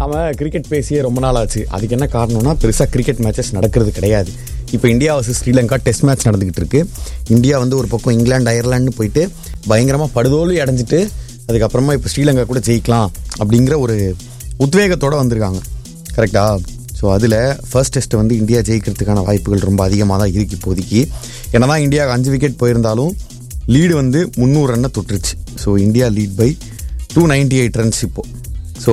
அவன் கிரிக்கெட் பேசியே ரொம்ப நாள் ஆச்சு அதுக்கு என்ன காரணம்னா பெருசாக கிரிக்கெட் மேட்சஸ் நடக்கிறது கிடையாது இப்போ India versus Sri Lanka test match நடந்துகிட்டு இருக்கு இந்தியா வந்து ஒரு பக்கம் இங்கிலாந்து அயர்லாந்து போயிட்டு பயங்கரமாக படுதோலி அடைஞ்சிட்டு அதுக்கப்புறமா இப்போ ஸ்ரீலங்கா கூட ஜெயிக்கலாம் அப்படிங்கிற ஒரு உத்வேகத்தோடு வந்திருக்காங்க கரெக்டா ஸோ அதில் ஃபர்ஸ்ட் டெஸ்ட் வந்து இந்தியா ஜெயிக்கிறதுக்கான வாய்ப்புகள் ரொம்ப அதிகமாக தான் இருக்கு இப்போதைக்கு ஏன்னா தான் இந்தியா அஞ்சு விக்கெட் போயிருந்தாலும் லீடு வந்து முந்நூறு ரன்னை தொட்டுருச்சு so India lead by two ninety eight runs இப்போது so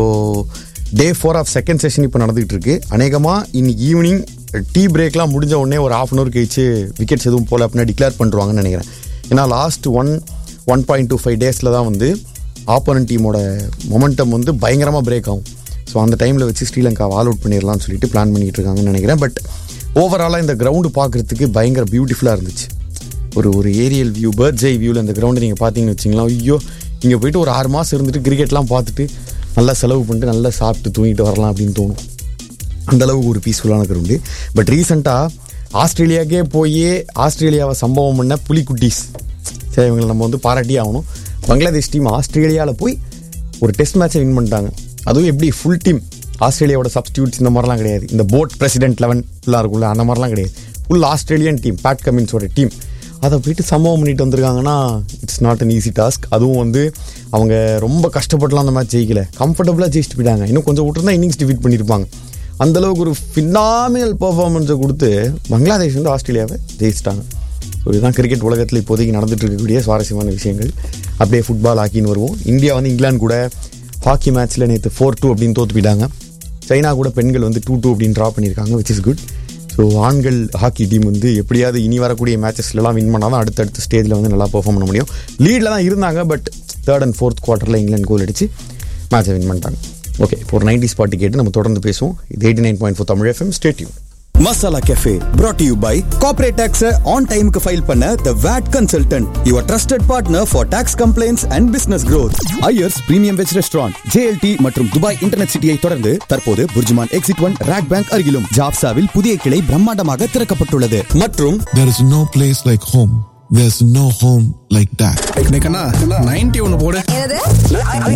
day four of second session இப்போ நடந்துகிட்டு இருக்கு அநேகமாக இன்னைக்கு ஈவினிங் டீ பிரேக்லாம் முடிஞ்ச உடனே ஒரு ஆஃப் அன் ஹவர் கழிச்சு விக்கெட்ஸ் எதுவும் போல அப்படின்னா டிக்ளேர் பண்ணுவாங்கன்னு நினைக்கிறேன் ஏன்னா last one one point two five டேஸில் தான் வந்து ஆப்போனன்ட் டீமோட மொமெண்டம் வந்து பயங்கரமாக பிரேக் ஆகும் ஸோ அந்த டைமில் வச்சு ஸ்ரீலங்கா ஆல் அவுட் பண்ணிடலாம்னு சொல்லிட்டு பிளான் பண்ணிட்டு இருக்காங்கன்னு நினைக்கிறேன் பட் ஓவராலாக இந்த கிரவுண்டு பார்க்குறதுக்கு பயங்கர பியூட்டிஃபுல்லாக இருந்துச்சு ஒரு ஒரு ஏரியல் வியூ பேர்ட்ஸ் ஐ வியூவில் அந்த கிரவுண்டை நீங்கள் பார்த்தீங்கன்னு வச்சிங்களா ஐயோ இங்கே போயிட்டு ஒரு ஆறு மாதம் இருந்துட்டு கிரிக்கெட்லாம் பார்த்துட்டு நல்லா செலவு பண்ணிட்டு நல்லா சாப்பிட்டு தூங்கிட்டு வரலாம் அப்படின்னு தோணும் அந்த அளவுக்கு ஒரு பீஸ்ஃபுல்லான கிரவுண்டு பட் ரீசெண்டாக ஆஸ்திரேலியாக்கே போய் ஆஸ்திரேலியாவை சம்பவம் பண்ண புலிக்குட்டீஸ் சரி இவங்களை நம்ம வந்து பாராட்டி ஆகணும் பங்களாதேஷ் டீம் ஆஸ்திரேலியாவில் போய் ஒரு டெஸ்ட் மேட்சை வின் பண்ணிட்டாங்க அதுவும் எப்படி ஃபுல் டீம் ஆஸ்திரேலியாவோட சப்ஸ்டியூட்ஸ் இந்த மாதிரிலாம் கிடையாது இந்த போட் பிரசிடென்ட் லெவன் ஃபுல்லாக இருக்கும்ல அந்த மாதிரிலாம் கிடையாது ஃபுல் ஆஸ்திரேலியன் டீம் பேட் கமின்ஸோட டீம் அதை போயிட்டு சம்பவம் பண்ணிட்டு வந்திருக்காங்கன்னா it's not an easy task அதுவும் வந்து அவங்க ரொம்ப கஷ்டப்பட்டுலாம் அந்த மேட்ச் ஜெயிக்கல கம்ஃபர்டபுளாக ஜெயிச்சுட்டு போயிட்டாங்க இன்னும் கொஞ்சம் விட்டுருந்தா இன்னிங்ஸ் டிஃபீட் பண்ணியிருப்பாங்க அந்த அளவுக்கு ஒரு ஃபினாமினல் பர்ஃபார்மன்ஸை கொடுத்து பங்களாதேஷ் வந்து ஆஸ்திரேலியாவை ஜெயிச்சிட்டாங்க ஸோ இதுதான் கிரிக்கெட் உலகத்தில் இப்போதைக்கு நடந்துட்டு இருக்கக்கூடிய சுவாரஸ்யமான விஷயங்கள் அப்படியே ஃபுட்பால் ஹாக்கின்னு வருவோம் இந்தியா வந்து இங்கிலாந்து கூட ஹாக்கி மேட்ச்சில் நேற்று ஃபோர் டூ அப்படின்னு தோத்து போயிட்டாங்க சைனா கூட பெண்கள் வந்து டூ டூ அப்படின்னு ட்ரா பண்ணியிருக்காங்க விச் இஸ் குட் ஸோ ஆண்கள் ஹாக்கி டீம் வந்து எப்படியாவது இனி வரக்கூடிய மேட்சஸ்லாம் வின் பண்ணால் தான் அடுத்தடுத்த ஸ்டேஜில் வந்து நல்லா பெர்ஃபார்ம் பண்ண முடியும் லீடில் தான் இருந்தாங்க பட் தேர்ட் அண்ட் ஃபோர்த் குவார்ட்டரில் இங்கிலாந்து கோல் அடிச்சு மேட்சை வின் பண்ணிட்டாங்க ஓகே இப்போ ஒரு நைன்டி ஸ்பாட்டு கேட்டு நம்ம தொடர்ந்து பேசுவோம் இது eighty nine point four Tamil FM stay tuned masala cafe brought to you by corporate tax on டைமுக்கு ஃபைல் பண்ண the VAT consultant your trusted partner for tax complaints and business growth Iyers premium veg restaurant JLT மற்றும் Dubai internet சிட்டியை தொடர்ந்து தற்போது BurJuman exit one RAK bank அருகிலும் ஜாப்சாவில் புதிய கிளை பிரம்மாண்டமாக திறக்கப்பட்டுள்ளது மற்றும் There is no place like home. There's no home like that. Ninety ஒன்னு போடு என்னது